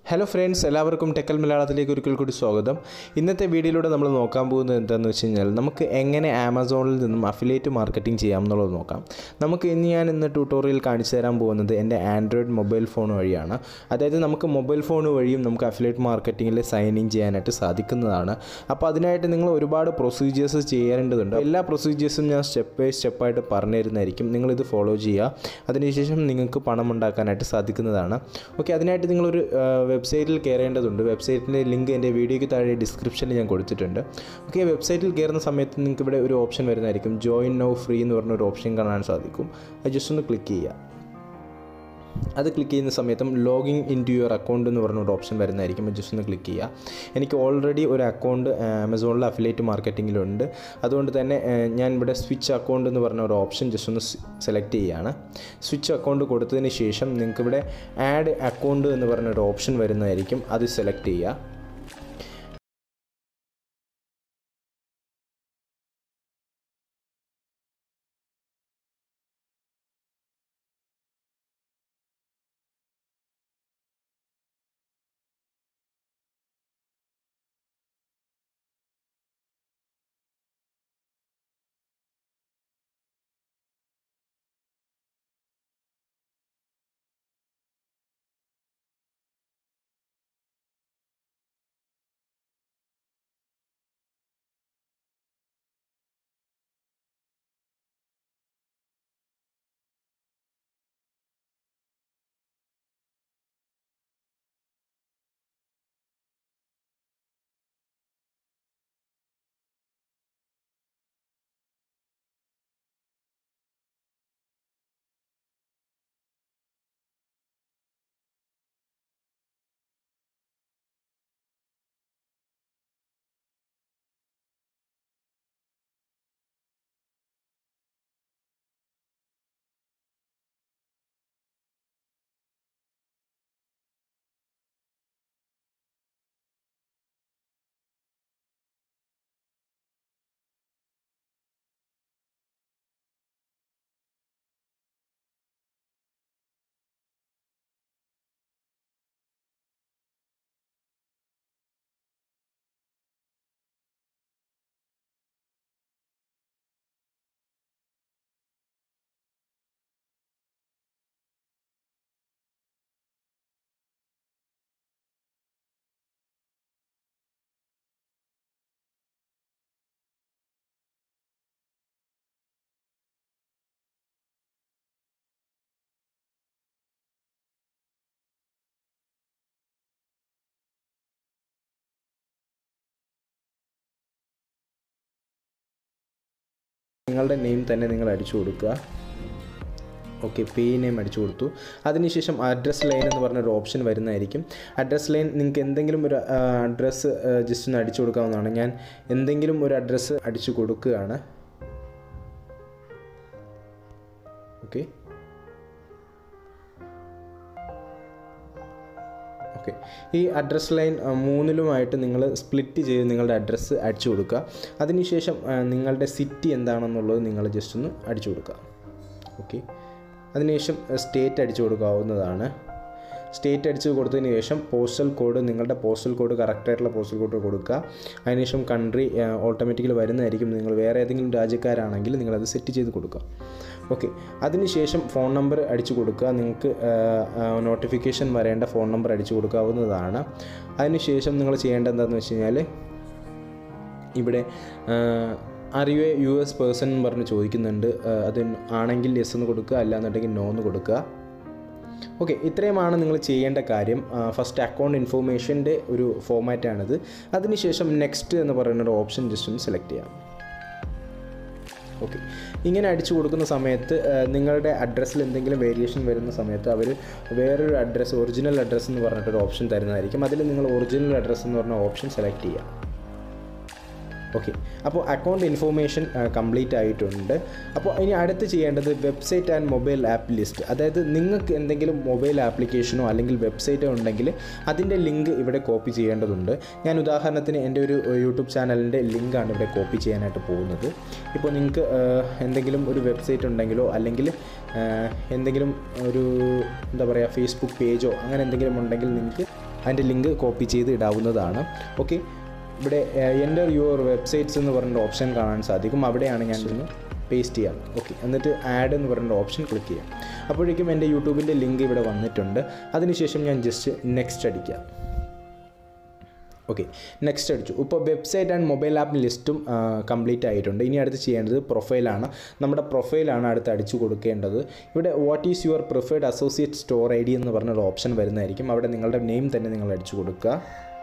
hello friends എല്ലാവർക്കും ടെക്കൽ മലയാളത്തിലേക്ക് ഒരിക്കൽ കൂടി സ്വാഗതം ഇന്നത്തെ വീഡിയോയിലൂടെ നമ്മൾ നോക്കാൻ പോകുന്നത് എന്താണെന്ന് വെച്ച് കഴിഞ്ഞാൽ നമുക്ക് എങ്ങനെ ആമസോണിൽ നിന്നും അഫിലിയേറ്റ് മാർക്കറ്റിംഗ് ചെയ്യാം എന്നുള്ളത് നോക്കാം നമുക്ക് ഇന്ന് ഞാൻ ഇന്ന് ട്യൂട്ടോറിയൽ കാണിച്ചു തരാൻ പോകുന്നത് എൻ്റെ ആൻഡ്രോയിഡ് മൊബൈൽ ഫോൺ വഴിയാണ് അതായത് നമുക്ക് മൊബൈൽ ഫോൺ വഴിയും നമുക്ക് അഫിലിയേറ്റ് മാർക്കറ്റിങ്ങിൽ സൈൻ ഇൻ ചെയ്യാനായിട്ട് സാധിക്കുന്നതാണ് അപ്പോൾ അതിനായിട്ട് നിങ്ങൾ ഒരുപാട് പ്രൊസീജിയേഴ്സ് ചെയ്യേണ്ടതുണ്ട് എല്ലാ പ്രൊസീജിയേഴ്സും ഞാൻ സ്റ്റെപ്പ് ബൈ സ്റ്റെപ്പായിട്ട് പറഞ്ഞു തരുന്നതായിരിക്കും നിങ്ങളിത് ഫോളോ ചെയ്യുക അതിനുശേഷം നിങ്ങൾക്ക് പണം ഉണ്ടാക്കാനായിട്ട് സാധിക്കുന്നതാണ് ഓക്കെ അതിനായിട്ട് നിങ്ങളൊരു വെബ്സൈറ്റിൽ കയറേണ്ടതുണ്ട് വെബ്സൈറ്റിൻ്റെ ലിങ്ക് എൻ്റെ വീഡിയോയ്ക്ക് താഴെ ഡിസ്ക്രിപ്ഷനിൽ ഞാൻ കൊടുത്തിട്ടുണ്ട് ഓക്കെ വെബ്സൈറ്റിൽ കയറുന്ന സമയത്ത് നിങ്ങൾക്ക് ഇവിടെ ഒരു ഓപ്ഷൻ വരുന്നതായിരിക്കും ജോയിൻ നൗ ഫ്രീ എന്ന് പറഞ്ഞ ഒരു ഓപ്ഷൻ കാണാൻ സാധിക്കും അത് ജസ്റ്റ് ഒന്ന് ക്ലിക്ക് ചെയ്യുക അത് ക്ലിക്ക് ചെയ്യുന്ന സമയത്തും login in to your account എന്ന് പറഞ്ഞ ഒരു ഓപ്ഷൻ വരുന്നതായിരിക്കും ജസ്റ്റ് ഒന്ന് ക്ലിക്ക് ചെയ്യുക എനിക്ക് ഓൾറെഡി ഒരു അക്കൗണ്ട് ആമസോണിൽ അഫിലേറ്റ് മാർക്കറ്റിങ്ങിലുണ്ട് അതുകൊണ്ട് തന്നെ ഏഹ്, ഞാൻ ഇവിടെ സ്വിച്ച് അക്കൗണ്ട് എന്ന് പറഞ്ഞ ഒരു ഓപ്ഷൻ ജസ്റ്റ് ഒന്ന് സെലക്ട് ചെയ്യുകയാണ് സ്വിച്ച് അക്കൗണ്ട് കൊടുത്തതിന് ശേഷം നിങ്ങൾക്ക് ഇവിടെ ആഡ് അക്കൗണ്ട് എന്ന് പറഞ്ഞ ഒരു ഓപ്ഷൻ വരുന്നതായിരിക്കും അത് സെലക്ട് ചെയ്യുക നിങ്ങളുടെ നെയിം തന്നെ നിങ്ങൾ അടിച്ചു കൊടുക്കുക ഓക്കെ പേ നെയിം അടിച്ചു കൊടുത്തു അതിനുശേഷം അഡ്രസ് ലൈൻ എന്ന് പറഞ്ഞൊരു ഓപ്ഷൻ വരുന്നതായിരിക്കും അഡ്രസ് ലൈൻ നിങ്ങൾക്ക് എന്തെങ്കിലും ഒരു അഡ്രസ്സ് ജസ്റ്റ് ഒന്ന് അടിച്ചു കൊടുക്കാവുന്നതാണ് ഞാൻ എന്തെങ്കിലും ഒരു അഡ്രസ്സ് അടിച്ചു കൊടുക്കുകയാണ് ഓക്കെ ഓക്കെ ഈ അഡ്രസ് ലൈൻ ആ, മൂന്നിലുമായിട്ട് നിങ്ങൾ സ്പ്ലിറ്റ് ചെയ്ത് നിങ്ങളുടെ അഡ്രസ്സ് അടിച്ചു കൊടുക്കുക അതിനുശേഷം ആ, നിങ്ങളുടെ സിറ്റി എന്താണെന്നുള്ളത് നിങ്ങൾ ജസ്റ്റ് ഒന്ന് അടിച്ചു കൊടുക്കുക ഓക്കെ അതിനുശേഷം സ്റ്റേറ്റ് അടിച്ചു കൊടുക്കാവുന്നതാണ് സ്റ്റേറ്റ് അടിച്ച് കൊടുത്തതിന് ശേഷം പോസ്റ്റൽ കോഡ് നിങ്ങളുടെ പോസ്റ്റൽ കോഡ് കറക്റ്റായിട്ടുള്ള പോസ്റ്റൽ കോഡ് കൊടുക്കുക അതിനുശേഷം കൺട്രി ഓട്ടോമാറ്റിക്കലി വരുന്നതായിരിക്കും നിങ്ങൾ വേറെ ഏതെങ്കിലും രാജ്യക്കാരാണെങ്കിൽ നിങ്ങളത് സെറ്റ് ചെയ്ത് കൊടുക്കുക ഓക്കെ അതിനുശേഷം ഫോൺ നമ്പർ അടിച്ചു കൊടുക്കുക നിങ്ങൾക്ക് നോട്ടിഫിക്കേഷൻ വരേണ്ട ഫോൺ നമ്പർ അടിച്ചു കൊടുക്കാവുന്നതാണ് അതിനുശേഷം നിങ്ങൾ ചെയ്യേണ്ടത് എന്താണെന്ന് വെച്ച് കഴിഞ്ഞാൽ ഇവിടെ are you a U S person എന്ന് പറഞ്ഞ് ചോദിക്കുന്നുണ്ട് ആ, അത് ആണെങ്കിൽ യെസ് എന്ന് കൊടുക്കുക അല്ലാന്നുണ്ടെങ്കിൽ നോ എന്ന് കൊടുക്കുക ഓക്കെ ഇത്രയുമാണ് നിങ്ങൾ ചെയ്യേണ്ട കാര്യം ഫസ്റ്റ് അക്കൗണ്ട് ഇൻഫോർമേഷൻ്റെ ഒരു ഫോമാറ്റാണിത് അതിനുശേഷം നെക്സ്റ്റ് എന്ന് പറയുന്ന ഒരു ഓപ്ഷൻ ജസ്റ്റ് ഒന്ന് സെലക്ട് ചെയ്യാം ഓക്കെ ഇങ്ങനെ അടിച്ചു കൊടുക്കുന്ന സമയത്ത് ആ, നിങ്ങളുടെ അഡ്രസ്സിൽ എന്തെങ്കിലും വേരിയേഷൻ വരുന്ന സമയത്ത് അവർ വേറൊരു അഡ്രസ്സ് ഒറിജിനൽ അഡ്രസ്സ് എന്ന് പറഞ്ഞിട്ടൊരു ഓപ്ഷൻ തരുന്നതായിരിക്കും അതിൽ നിങ്ങൾ ഒറിജിനൽ അഡ്രസ്സ് എന്ന് പറഞ്ഞ ഓപ്ഷൻ സെലക്ട് ചെയ്യുക ഓക്കെ അപ്പോൾ അക്കൗണ്ട് ഇൻഫോർമേഷൻ കംപ്ലീറ്റ് ആയിട്ടുണ്ട് അപ്പോൾ ഇനി അടുത്ത് ചെയ്യേണ്ടത് website and mobile app list അതായത് നിങ്ങൾക്ക് എന്തെങ്കിലും മൊബൈൽ ആപ്ലിക്കേഷനോ അല്ലെങ്കിൽ വെബ്സൈറ്റോ ഉണ്ടെങ്കിൽ അതിൻ്റെ ലിങ്ക് ഇവിടെ കോപ്പി ചെയ്യേണ്ടതുണ്ട് ഞാൻ ഉദാഹരണത്തിന് എൻ്റെ ഒരു യൂട്യൂബ് ചാനലിൻ്റെ ലിങ്കാണ് ഇവിടെ കോപ്പി ചെയ്യാനായിട്ട് പോകുന്നത് ഇപ്പോൾ നിങ്ങൾക്ക് എന്തെങ്കിലും ഒരു വെബ്സൈറ്റ് ഉണ്ടെങ്കിലോ അല്ലെങ്കിൽ ആ, എന്തെങ്കിലും ഒരു എന്താ പറയുക ഫേസ്ബുക്ക് പേജോ അങ്ങനെ എന്തെങ്കിലും ഉണ്ടെങ്കിൽ നിങ്ങൾക്ക് അതിൻ്റെ ലിങ്ക് കോപ്പി ചെയ്ത് ഇടാവുന്നതാണ് ഓക്കെ ഇവിടെ എൻ്റർ യുവർ വെബ്സൈറ്റ്സ് എന്ന് പറഞ്ഞ ഓപ്ഷൻ കാണാൻ സാധിക്കും അവിടെയാണ് ഞാൻ ഇന്ന് പേസ്റ്റ് ചെയ്യാം ഓക്കെ എന്നിട്ട് ആഡ് എന്ന് പറഞ്ഞ ഓപ്ഷൻ ക്ലിക്ക് ചെയ്യാം അപ്പോഴേക്കും എൻ്റെ യൂട്യൂബിൻ്റെ ലിങ്ക് ഇവിടെ വന്നിട്ടുണ്ട് അതിനുശേഷം ഞാൻ ജസ്റ്റ് നെക്സ്റ്റ് അടിക്കാം ഓക്കെ നെക്സ്റ്റ് അടിച്ചു ഇപ്പോൾ വെബ്സൈറ്റ് ആൻഡ് മൊബൈൽ ആപ്പ് ലിസ്റ്റും കംപ്ലീറ്റ് ആയിട്ടുണ്ട് ഇനി അടുത്ത് ചെയ്യേണ്ടത് പ്രൊഫൈലാണ് നമ്മുടെ പ്രൊഫൈലാണ് അടുത്ത് അടിച്ചു കൊടുക്കേണ്ടത് ഇവിടെ what is your preferred associate store I D എന്ന് പറഞ്ഞൊരു ഓപ്ഷൻ വരുന്നതായിരിക്കും അവിടെ നിങ്ങളുടെ നെയിം തന്നെ നിങ്ങൾ അടിച്ചു കൊടുക്കുക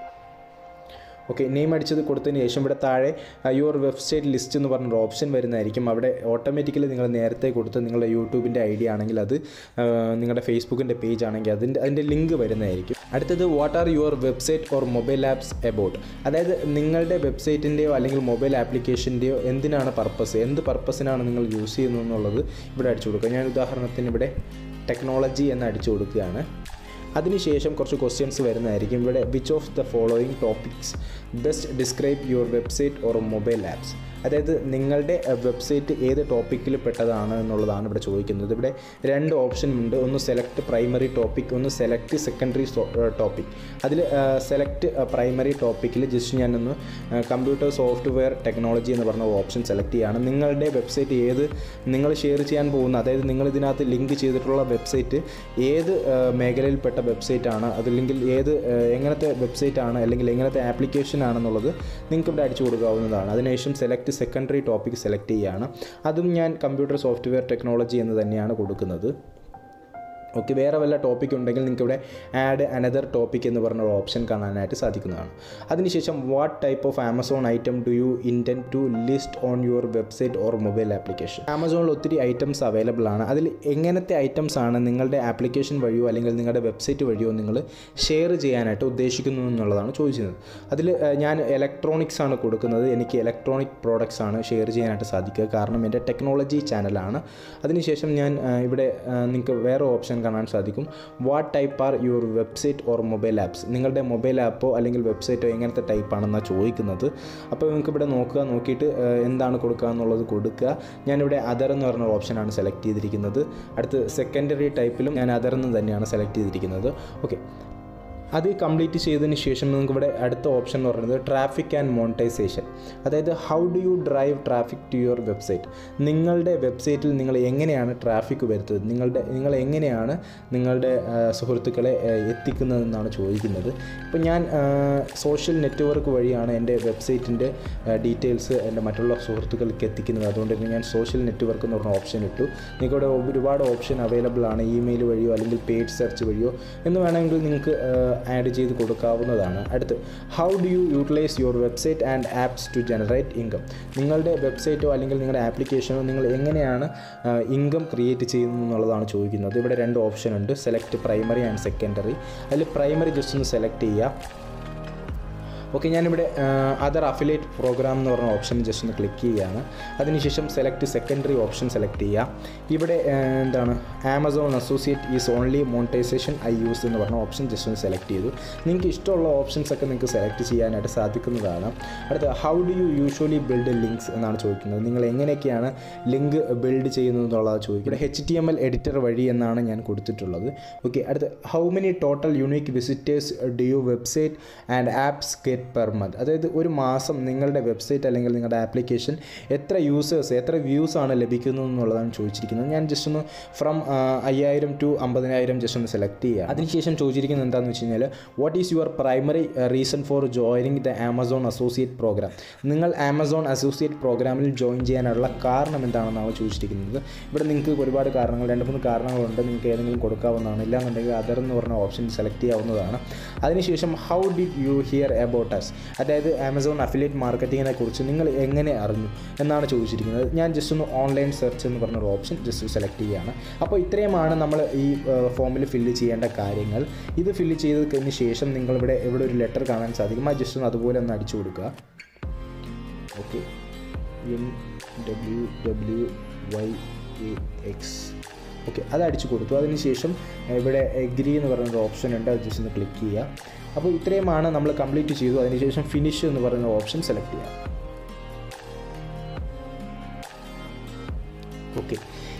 ഓക്കെ നെയിം അടിച്ചത് കൊടുത്തതിന് ശേഷം ഇവിടെ താഴെ യുവർ വെബ്സൈറ്റ് ലിസ്റ്റ് എന്ന് പറഞ്ഞൊരു ഓപ്ഷൻ വരുന്നതായിരിക്കും അവിടെ ഓട്ടോമാറ്റിക്കലി നിങ്ങൾ നേരത്തെ കൊടുത്ത് നിങ്ങളുടെ യൂട്യൂബിൻ്റെ ഐ ഡി ആണെങ്കിൽ അത് ആ, നിങ്ങളുടെ ഫേസ്ബുക്കിൻ്റെ പേജ് ആണെങ്കിൽ അതിൻ്റെ അതിൻ്റെ ലിങ്ക് വരുന്നതായിരിക്കും അടുത്തത് what are your website or mobile apps about അതായത് നിങ്ങളുടെ വെബ്സൈറ്റിൻ്റെയോ അല്ലെങ്കിൽ മൊബൈൽ ആപ്ലിക്കേഷൻ്റെയോ എന്തിനാണ് പർപ്പസ് എന്ത് പർപ്പസിനാണ് നിങ്ങൾ യൂസ് ചെയ്യുന്നത് എന്നുള്ളത് ഇവിടെ അടിച്ചു കൊടുക്കുക ഞാൻ ഉദാഹരണത്തിന് ഇവിടെ ടെക്നോളജി എന്ന് അടിച്ചു കൊടുക്കുകയാണ് അതിനുശേഷം കുറച്ച് ക്വസ്റ്റ്യൻസ് വരുന്നതായിരിക്കും ഇവിടെ which of the following topics best describe your website or mobile apps അതായത് നിങ്ങളുടെ വെബ്സൈറ്റ് ഏത് ടോപ്പിക്കിൽ പെട്ടതാണ് എന്നുള്ളതാണ് ഇവിടെ ചോദിക്കുന്നത് ഇവിടെ രണ്ട് ഓപ്ഷൻ ഉണ്ട് ഒന്ന് സെലക്ട് പ്രൈമറി ടോപ്പിക് ഒന്ന് സെലക്ട് സെക്കൻഡറി ടോപ്പിക് അതിൽ സെലക്ട് പ്രൈമറി ടോപ്പിക്കിൽ ജസ്റ്റ് ഞാനൊന്ന് കമ്പ്യൂട്ടർ സോഫ്റ്റ്വെയർ ടെക്നോളജി എന്ന് പറഞ്ഞ ഓപ്ഷൻ സെലക്ട് ചെയ്യുകയാണ് നിങ്ങളുടെ വെബ്സൈറ്റ് ഏത് നിങ്ങൾ ഷെയർ ചെയ്യാൻ പോകുന്ന അതായത് നിങ്ങൾ ഇതിനകത്ത് ലിങ്ക് ചെയ്തിട്ടുള്ള വെബ്സൈറ്റ് ഏത് ആ, മേഖലയിൽപ്പെട്ട വെബ്സൈറ്റ് ആണ് അതല്ലെങ്കിൽ ഏത് ആ, എങ്ങനത്തെ വെബ്സൈറ്റ് ആണ് അല്ലെങ്കിൽ എങ്ങനത്തെ ആപ്ലിക്കേഷൻ ആണെന്നുള്ളത് നിങ്ങൾക്ക് ഇവിടെ അടിച്ചു കൊടുക്കാവുന്നതാണ് അതിനുശേഷം സെലക്ട് സെക്കൻഡറി ടോപ്പിക് സെലക്ട് ചെയ്യുകയാണ് അതും ഞാൻ കമ്പ്യൂട്ടർ സോഫ്റ്റ്വെയർ ടെക്നോളജി എന്ന് തന്നെയാണ് കൊടുക്കുന്നത് ഓക്കെ വേറെ വല്ല ടോപ്പിക് ഉണ്ടെങ്കിൽ നിങ്ങൾക്ക് ഇവിടെ ആഡ് അനദർ ടോപ്പിക് എന്ന് പറഞ്ഞ ഒരു ഓപ്ഷൻ കാണാനായിട്ട് സാധിക്കുന്നതാണ് അതിനുശേഷം what type of Amazon item do you intend to list on your website or mobile application ആമസോണിൽ ഒത്തിരി ഐറ്റംസ് അവൈലബിൾ ആണ് അതിൽ എങ്ങനത്തെ ഐറ്റംസ് ആണ് നിങ്ങളുടെ ആപ്ലിക്കേഷൻ വഴിയോ അല്ലെങ്കിൽ നിങ്ങളുടെ വെബ്സൈറ്റ് വഴിയോ നിങ്ങൾ ഷെയർ ചെയ്യാനായിട്ട് ഉദ്ദേശിക്കുന്നു എന്നുള്ളതാണ് ചോദിച്ചത് അതിൽ ഞാൻ ഇലക്ട്രോണിക്സ് ആണ് കൊടുക്കുന്നത് എനിക്ക് ഇലക്ട്രോണിക് പ്രോഡക്റ്റ്സ് ആണ് ഷെയർ ചെയ്യാനായിട്ട് സാധിക്കുക കാരണം എൻ്റെ ടെക്നോളജി ചാനലാണ് അതിനുശേഷം ഞാൻ ആ, ഇവിടെ ആ, നിങ്ങൾക്ക് വേറെ ഓപ്ഷൻ കാണാൻ സാധിക്കും what type are your website or mobile apps നിങ്ങളുടെ മൊബൈൽ ആപ്പോ അല്ലെങ്കിൽ വെബ്സൈറ്റോ എങ്ങനത്തെ ടൈപ്പ് ആണെന്നാണ് ചോദിക്കുന്നത് അപ്പോൾ നിങ്ങൾക്ക് ഇവിടെ നോക്കുക നോക്കിയിട്ട് ആ, എന്താണ് കൊടുക്കുക എന്നുള്ളത് കൊടുക്കുക ഞാനിവിടെ അതർ എന്ന് പറഞ്ഞ ഓപ്ഷനാണ് സെലക്ട് ചെയ്തിരിക്കുന്നത് അടുത്ത് സെക്കൻഡറി ടൈപ്പിലും ഞാൻ അതർ എന്ന് തന്നെയാണ് സെലക്ട് ചെയ്തിരിക്കുന്നത് ഓക്കെ അത് കംപ്ലീറ്റ് ചെയ്തതിന് ശേഷം നിങ്ങൾക്ക് ഇവിടെ അടുത്ത ഓപ്ഷൻ എന്ന് പറയുന്നത് ട്രാഫിക് ആൻഡ് മോണിറ്റൈസേഷൻ അതായത് how do you drive traffic to your website നിങ്ങളുടെ വെബ്സൈറ്റിൽ നിങ്ങൾ എങ്ങനെയാണ് ട്രാഫിക് വരുത്തുന്നത് നിങ്ങളുടെ നിങ്ങൾ എങ്ങനെയാണ് നിങ്ങളുടെ ആ, സുഹൃത്തുക്കളെ ആ, എത്തിക്കുന്നതെന്നാണ് ചോദിക്കുന്നത് ഇപ്പോൾ ഞാൻ സോഷ്യൽ നെറ്റ്വർക്ക് വഴിയാണ് എൻ്റെ വെബ്സൈറ്റിൻ്റെ ഡീറ്റെയിൽസ് എൻ്റെ മറ്റുള്ള സുഹൃത്തുക്കൾക്ക് എത്തിക്കുന്നത് അതുകൊണ്ട് തന്നെ ഞാൻ സോഷ്യൽ നെറ്റ്വർക്ക് എന്ന് പറഞ്ഞ ഓപ്ഷൻ ഇട്ടു നിങ്ങൾക്ക് ഇവിടെ ഒരുപാട് ഓപ്ഷൻ അവൈലബിൾ ആണ് ഇമെയിൽ വഴിയോ അല്ലെങ്കിൽ പേജ് സെർച്ച് വഴിയോ എന്ന് വേണമെങ്കിൽ നിങ്ങൾക്ക് ആഡ് ചെയ്ത് കൊടുക്കാവുന്നതാണ് അടുത്ത് how do you utilise your website and apps to generate income നിങ്ങളുടെ വെബ്സൈറ്റോ അല്ലെങ്കിൽ നിങ്ങളുടെ ആപ്ലിക്കേഷനോ നിങ്ങൾ എങ്ങനെയാണ് ഇൻകം ക്രിയേറ്റ് ചെയ്യുന്നത് എന്നുള്ളതാണ് ചോദിക്കുന്നത് ഇവിടെ രണ്ട് ഓപ്ഷൻ ഉണ്ട് സെലക്ട് പ്രൈമറി ആൻഡ് സെക്കൻഡറി അതിൽ പ്രൈമറി ജസ്റ്റ് ഒന്ന് സെലക്ട് ചെയ്യുക ഓക്കെ ഞാനിവിടെ അതർ അഫിലേറ്റ് പ്രോഗ്രാം എന്ന് പറഞ്ഞ ഓപ്ഷൻ ജസ്റ്റ് ഒന്ന് ക്ലിക്ക് ചെയ്യുകയാണ് അതിനുശേഷം സെലക്ട് സെക്കൻഡറി ഓപ്ഷൻ സെലക്ട് ചെയ്യുക ഇവിടെ ആ, എന്താണ് Amazon associate is only monetisation I use എന്ന് പറഞ്ഞ ഓപ്ഷൻ ജസ്റ്റ് ഒന്ന് സെലക്ട് ചെയ്തു നിങ്ങൾക്ക് ഇഷ്ടമുള്ള ഓപ്ഷൻസ് ഒക്കെ നിങ്ങൾക്ക് സെലക്ട് ചെയ്യാനായിട്ട് സാധിക്കുന്നതാണ് അടുത്ത how do you usually build links എന്നാണ് ചോദിക്കുന്നത് നിങ്ങൾ എങ്ങനെയൊക്കെയാണ് ലിങ്ക് ബിൽഡ് ചെയ്യുന്നത് എന്നുള്ളത് ചോദിക്കുന്നത് H T M L editor വഴി എന്നാണ് ഞാൻ കൊടുത്തിട്ടുള്ളത് ഓക്കെ അടുത്ത how many total unique visitors do you website and apps get per month അതായത് ഒരു മാസം നിങ്ങളുടെ വെബ്സൈറ്റ് അല്ലെങ്കിൽ നിങ്ങളുടെ ആപ്ലിക്കേഷൻ എത്ര യൂസേഴ്സ് എത്ര വ്യൂസ് ആണ് ലഭിക്കുന്നത് എന്നുള്ളതാണ് ചോദിച്ചിരിക്കുന്നത് ഞാൻ ജസ്റ്റ് ഒന്ന് ഫ്രം അയ്യായിരം ടു അമ്പതിനായിരം ജസ്റ്റ് ഒന്ന് സെലക്ട് ചെയ്യുക അതിനുശേഷം ചോദിച്ചിരിക്കുന്നത് എന്താണെന്ന് വെച്ച് കഴിഞ്ഞാൽ what is your primary reason for joining the Amazon associate program നിങ്ങൾ ആമസോൺ അസോസിയേറ്റ് പ്രോഗ്രാമിൽ ജോയിൻ ചെയ്യാനുള്ള കാരണം എന്താണെന്നാണ് ചോദിച്ചിരിക്കുന്നത് ഇവിടെ നിങ്ങൾക്ക് ഒരുപാട് കാരണങ്ങൾ രണ്ട് മൂന്ന് കാരണങ്ങളുണ്ട് നിങ്ങൾക്ക് ഏതെങ്കിലും കൊടുക്കാവുന്നതാണ് ഇല്ലാന്നുണ്ടെങ്കിൽ അതർ എന്ന് പറഞ്ഞ ഓപ്ഷൻ സെലക്ട് ചെയ്യാവുന്നതാണ് അതിനുശേഷം how did you hear about us അതായത് ആമസോൺ അഫിലിയേറ്റ് മാർക്കറ്റിങ്ങിനെ കുറിച്ച് നിങ്ങൾ എങ്ങനെ അറിഞ്ഞു എന്നാണ് ചോദിച്ചിരിക്കുന്നത് ഞാൻ ജസ്റ്റ് ഒന്ന് ഓൺലൈൻ സെർച്ച് എന്ന് പറഞ്ഞൊരു ഓപ്ഷൻ ജസ്റ്റ് സെലക്ട് ചെയ്യുകയാണ് അപ്പോൾ ഇത്രയുമാണ് നമ്മൾ ഈ ഫോമിൽ ഫില്ല് ചെയ്യേണ്ട കാര്യങ്ങൾ ഇത് ഫില്ല് ചെയ്തതിന് ശേഷം നിങ്ങളിവിടെ ഇവിടെ ഒരു ലെറ്റർ കാണാൻ സാധിക്കും ആ ജസ്റ്റ് ഒന്ന് അതുപോലെ ഒന്ന് അടിച്ചു കൊടുക്കുക okay N W W Y A X okay അത് അടിച്ചു കൊടുത്തു അതിനുശേഷം ഇവിടെ എഗ്രി എന്ന് പറയുന്ന ഓപ്ഷൻ ഉണ്ട് അത് ജസ്റ്റ് ഒന്ന് ക്ലിക്ക് ചെയ്യുക അപ്പോൾ ഇത്രയുമാണ് നമ്മൾ കംപ്ലീറ്റ് ചെയ്തു അതിനുശേഷം ഫിനിഷ് എന്ന് പറയുന്ന ഓപ്ഷൻ സെലക്ട് ചെയ്യാം ഓക്കെ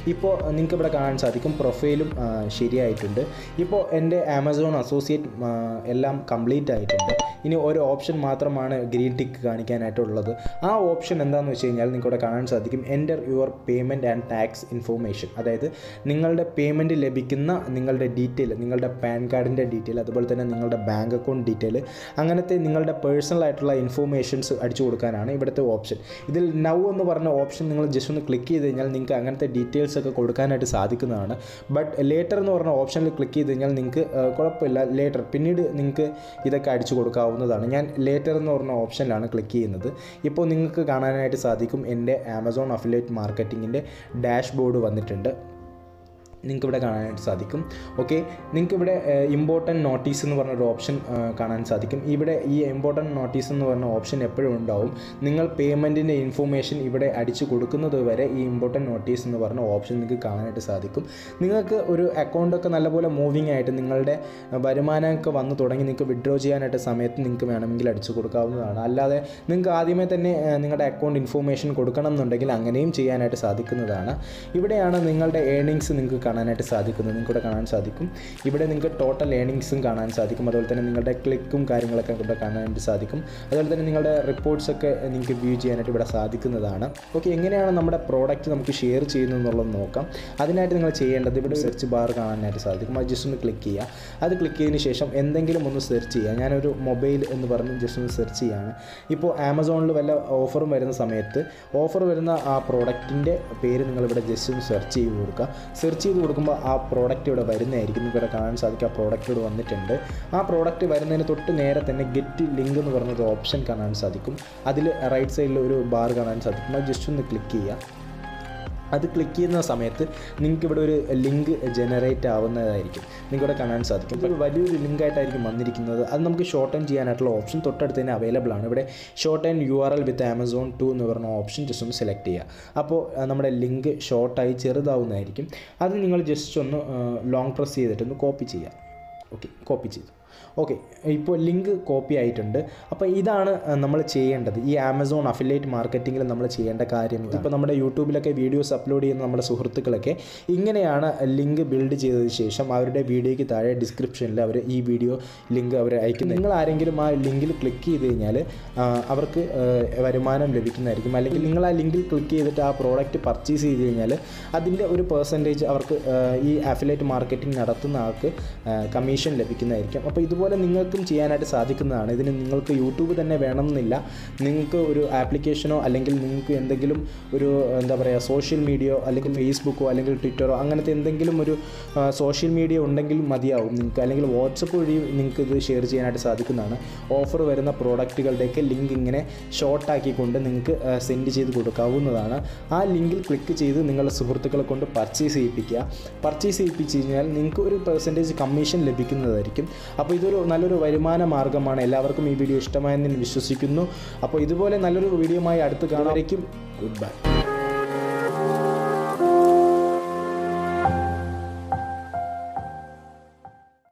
ഇപ്പോൾ നിങ്ങൾക്ക് ഇവിടെ കാണാൻ സാധിക്കും പ്രൊഫൈലും ആ, ശരിയായിട്ടുണ്ട് ഇപ്പോൾ എൻ്റെ ആമസോൺ അസോസിയേറ്റ് ആ, എല്ലാം കംപ്ലീറ്റ് ആയിട്ടുണ്ട് ഇനി ഒരു ഓപ്ഷൻ മാത്രമാണ് ഗ്രീൻ ടിക്ക് കാണിക്കാനായിട്ടുള്ളത് ആ ഓപ്ഷൻ എന്താണെന്ന് വെച്ച് കഴിഞ്ഞാൽ നിങ്ങൾക്ക് ഇവിടെ കാണാൻ സാധിക്കും enter your payment and tax information അതായത് നിങ്ങളുടെ പേയ്മെൻറ്റ് ലഭിക്കുന്ന നിങ്ങളുടെ ഡീറ്റെയിൽ നിങ്ങളുടെ പാൻ കാർഡിൻ്റെ ഡീറ്റെയിൽ അതുപോലെ തന്നെ നിങ്ങളുടെ ബാങ്ക് അക്കൗണ്ട് ഡീറ്റെയിൽ അങ്ങനത്തെ നിങ്ങളുടെ പേഴ്സണൽ ആയിട്ടുള്ള ഇൻഫോർമേഷൻസ് അടിച്ചു കൊടുക്കാനാണ് ഇവിടുത്തെ ഓപ്ഷൻ ഇതിൽ നൗ എന്ന് പറഞ്ഞ ഓപ്ഷൻ നിങ്ങൾ ജസ്റ്റ് ഒന്ന് ക്ലിക്ക് ചെയ്ത് കഴിഞ്ഞാൽ നിങ്ങൾക്ക് അങ്ങനത്തെ ഡീറ്റെയിൽസ് ഒക്കെ കൊടുക്കാനായിട്ട് സാധിക്കുന്നതാണ് ബട്ട് ലേറ്റർ എന്ന് പറഞ്ഞ ഓപ്ഷനിൽ ക്ലിക്ക് ചെയ്ത് കഴിഞ്ഞാൽ നിങ്ങൾക്ക് ആ, കുഴപ്പമില്ല ലേറ്റർ പിന്നീട് നിങ്ങൾക്ക് ഇതൊക്കെ അടിച്ചു കൊടുക്കാവുന്നതാണ് ഞാൻ ലേറ്റർ എന്ന് പറഞ്ഞ ഓപ്ഷനിലാണ് ക്ലിക്ക് ചെയ്യുന്നത് ഇപ്പോൾ നിങ്ങൾക്ക് കാണാനായിട്ട് സാധിക്കും എൻ്റെ ആമസോൺ അഫിലേറ്റ് മാർക്കറ്റിങ്ങിൻ്റെ ഡാഷ്ബോർഡ് വന്നിട്ടുണ്ട് നിങ്ങൾക്ക് ഇവിടെ കാണാനായിട്ട് സാധിക്കും ഓക്കെ നിങ്ങൾക്ക് ഇവിടെ ഇമ്പോർട്ടൻറ്റ് നോട്ടീസ് എന്ന് പറഞ്ഞൊരു ഓപ്ഷൻ കാണാൻ സാധിക്കും ഇവിടെ ഈ ഇമ്പോർട്ടൻറ്റ് നോട്ടീസ് എന്ന് പറഞ്ഞ ഓപ്ഷൻ എപ്പോഴും ഉണ്ടാവും നിങ്ങൾ പേയ്മെൻറ്റിൻ്റെ ഇൻഫോർമേഷൻ ഇവിടെ അടിച്ചു കൊടുക്കുന്നത് വരെ ഈ ഇമ്പോർട്ടൻറ്റ് നോട്ടീസ് എന്ന് പറഞ്ഞ ഓപ്ഷൻ നിങ്ങൾക്ക് കാണാനായിട്ട് സാധിക്കും നിങ്ങൾക്ക് ഒരു അക്കൗണ്ടൊക്കെ നല്ലപോലെ മൂവിങ് ആയിട്ട് നിങ്ങളുടെ വരുമാനമൊക്കെ വന്നു തുടങ്ങി നിങ്ങൾക്ക് വിഡ്രോ ചെയ്യാനായിട്ട് സമയത്ത് നിങ്ങൾക്ക് വേണമെങ്കിൽ അടിച്ചു കൊടുക്കാവുന്നതാണ് അല്ലാതെ നിങ്ങൾക്ക് ആദ്യമേ തന്നെ ഏഹ്, നിങ്ങളുടെ അക്കൗണ്ട് ഇൻഫോർമേഷൻ കൊടുക്കണം എന്നുണ്ടെങ്കിൽ അങ്ങനെയും ചെയ്യാനായിട്ട് സാധിക്കുന്നതാണ് ഇവിടെയാണ് നിങ്ങളുടെ ഏണിങ്സ് നിങ്ങൾക്ക് കാണാനായിട്ട് സാധിക്കുന്നത് നിങ്ങൾക്ക് ഇവിടെ കാണാൻ സാധിക്കും ഇവിടെ നിങ്ങൾക്ക് ടോട്ടൽ ഏണിങ്സും കാണാൻ സാധിക്കും അതുപോലെ തന്നെ നിങ്ങളുടെ ക്ലിക്കും കാര്യങ്ങളൊക്കെ ഇവിടെ കാണാനായിട്ട് സാധിക്കും അതുപോലെ തന്നെ നിങ്ങളുടെ റിപ്പോർട്ട്സ് ഒക്കെ നിങ്ങൾക്ക് വ്യൂ ചെയ്യാനായിട്ട് ഇവിടെ സാധിക്കുന്നതാണ് ഓക്കെ എങ്ങനെയാണ് നമ്മുടെ പ്രോഡക്റ്റ് നമുക്ക് ഷെയർ ചെയ്യുന്നത് എന്നുള്ളത് നോക്കാം അതിനായിട്ട് നിങ്ങൾ ചെയ്യേണ്ടത് ഇവിടെ സെർച്ച് ബാർ കാണാനായിട്ട് സാധിക്കും അത് ജസ്റ്റ് ഒന്ന് ക്ലിക്ക് ചെയ്യുക അത് ക്ലിക്ക് ചെയ്തതിന് ശേഷം എന്തെങ്കിലും ഒന്ന് സെർച്ച് ചെയ്യുക ഞാനൊരു മൊബൈൽ എന്ന് പറഞ്ഞ് ജസ്റ്റ് ഒന്ന് സെർച്ച് ചെയ്യുകയാണ് ഇപ്പോൾ ആമസോണിൽ വല്ല ഓഫറും വരുന്ന സമയത്ത് ഓഫർ വരുന്ന ആ പ്രോഡക്റ്റിൻ്റെ പേര് നിങ്ങളിവിടെ ജസ്റ്റ് ഒന്ന് സെർച്ച് ചെയ്ത് കൊടുക്കുക സെർച്ച് ചെയ്ത് കൊടുക്കുമ്പോൾ ആ പ്രോഡക്റ്റ് ഇവിടെ വരുന്നതായിരിക്കും നിങ്ങൾക്ക് ഇവിടെ കാണാൻ സാധിക്കും ആ പ്രോഡക്റ്റ് ഇവിടെ വന്നിട്ടുണ്ട് ആ പ്രോഡക്റ്റ് വരുന്നതിന് തൊട്ട് നേരെ തന്നെ ഗെറ്റ് ലിങ്ക് എന്ന് പറഞ്ഞൊരു ഓപ്ഷൻ കാണാൻ സാധിക്കും അതിൽ റൈറ്റ് സൈഡിൽ ഒരു ബാർ കാണാൻ സാധിക്കും അത് ജസ്റ്റ് ഒന്ന് ക്ലിക്ക് ചെയ്യുക അത് ക്ലിക്ക് ചെയ്യുന്ന സമയത്ത് നിങ്ങൾക്ക് ഇവിടെ ഒരു ലിങ്ക് ജനറേറ്റ് ആവുന്നതായിരിക്കും നിങ്ങൾക്ക് ഇവിടെ കാണാൻ സാധിക്കും ഇപ്പോൾ ഒരു വലിയൊരു ലിങ്ക് ആയിട്ടായിരിക്കും വന്നിരിക്കുന്നത് അത് നമുക്ക് ഷോർട്ട് ടൈം ചെയ്യാനായിട്ടുള്ള ഓപ്ഷൻ തൊട്ടടുത്ത് തന്നെ അവൈലബിൾ ആണ് ഇവിടെ shorten U R L with Amazon to എന്ന് പറഞ്ഞ ഓപ്ഷൻ ജസ്റ്റ് ഒന്ന് സെലക്ട് ചെയ്യുക അപ്പോൾ ആ, നമ്മുടെ ലിങ്ക് ഷോർട്ടായി ചെറുതാവുന്നതായിരിക്കും അത് നിങ്ങൾ ജസ്റ്റ് ഒന്ന് ലോങ് പ്രസ് ചെയ്തിട്ട് ഒന്ന് കോപ്പി ചെയ്യുക ഓക്കെ കോപ്പി ചെയ്തു ഓക്കെ ഇപ്പോൾ ലിങ്ക് കോപ്പി ആയിട്ടുണ്ട് അപ്പോൾ ഇതാണ് നമ്മൾ ചെയ്യേണ്ടത് ഈ ആമസോൺ അഫിലേറ്റ് മാർക്കറ്റിങ്ങിൽ നമ്മൾ ചെയ്യേണ്ട കാര്യം ഇപ്പോൾ നമ്മുടെ യൂട്യൂബിലൊക്കെ വീഡിയോസ് അപ്ലോഡ് ചെയ്യുന്ന നമ്മുടെ സുഹൃത്തുക്കളൊക്കെ ഇങ്ങനെയാണ് ലിങ്ക് ബിൽഡ് ചെയ്തതിന് ശേഷം അവരുടെ വീഡിയോയ്ക്ക് താഴെ ഡിസ്ക്രിപ്ഷനിൽ അവർ ഈ വീഡിയോ ലിങ്ക് അവർ അയക്കുന്നത് നിങ്ങൾ ആരെങ്കിലും ആ ലിങ്കിൽ ക്ലിക്ക് ചെയ്ത് കഴിഞ്ഞാൽ ആ, അവർക്ക് ആ, വരുമാനം ലഭിക്കുന്നതായിരിക്കും അല്ലെങ്കിൽ നിങ്ങൾ ആ ലിങ്കിൽ ക്ലിക്ക് ചെയ്തിട്ട് ആ പ്രോഡക്റ്റ് പർച്ചേസ് ചെയ്ത് കഴിഞ്ഞാൽ അതിൻ്റെ ഒരു പെർസെൻറ്റേജ് അവർക്ക് ആ, ഈ അഫിലേറ്റ് മാർക്കറ്റിംഗ് നടത്തുന്ന ആൾക്ക് കമ്മീഷൻ ലഭിക്കുന്നതായിരിക്കും അപ്പോൾ ഇതുപോലെ നിങ്ങൾക്കും ചെയ്യാനായിട്ട് സാധിക്കുന്നതാണ് ഇതിന് നിങ്ങൾക്ക് യൂട്യൂബ് തന്നെ വേണമെന്നില്ല നിങ്ങൾക്ക് ഒരു ആപ്ലിക്കേഷനോ അല്ലെങ്കിൽ നിങ്ങൾക്ക് എന്തെങ്കിലും ഒരു എന്താ പറയുക സോഷ്യൽ മീഡിയയോ അല്ലെങ്കിൽ ഫേസ്ബുക്കോ അല്ലെങ്കിൽ ട്വിറ്ററോ അങ്ങനത്തെ എന്തെങ്കിലും ഒരു സോഷ്യൽ മീഡിയ ഉണ്ടെങ്കിൽ മതിയാവും നിങ്ങൾക്ക് അല്ലെങ്കിൽ വാട്സപ്പ് വഴി നിങ്ങൾക്ക് ഇത് ഷെയർ ചെയ്യാനായിട്ട് സാധിക്കുന്നതാണ് ഓഫർ വരുന്ന പ്രോഡക്റ്റുകളുടെയൊക്കെ ലിങ്ക് ഇങ്ങനെ ഷോർട്ടാക്കിക്കൊണ്ട് നിങ്ങൾക്ക് സെൻഡ് ചെയ്ത് കൊടുക്കാവുന്നതാണ് ആ ലിങ്കിൽ ക്ലിക്ക് ചെയ്ത് നിങ്ങളുടെ സുഹൃത്തുക്കളെ കൊണ്ട് പർച്ചേസ് ചെയ്യിപ്പിക്കുക പർച്ചേസ് ചെയ്യിപ്പിച്ച് കഴിഞ്ഞാൽ നിങ്ങൾക്ക് ഒരു പെർസെൻറ്റേജ് കമ്മീഷൻ ലഭിക്കുന്നതായിരിക്കും അപ്പോൾ ഇതൊരു നല്ലൊരു വരുമാന മാർഗ്ഗമാണ് എല്ലാവർക്കും ഈ വീഡിയോ ഇഷ്ടമായെന്ന് ഞാൻ വിശ്വസിക്കുന്നു അപ്പോൾ ഇതുപോലെ നല്ലൊരു വീഡിയോയുമായി അടുത്ത് കാണാമായിരിക്കും ഗുഡ് ബൈ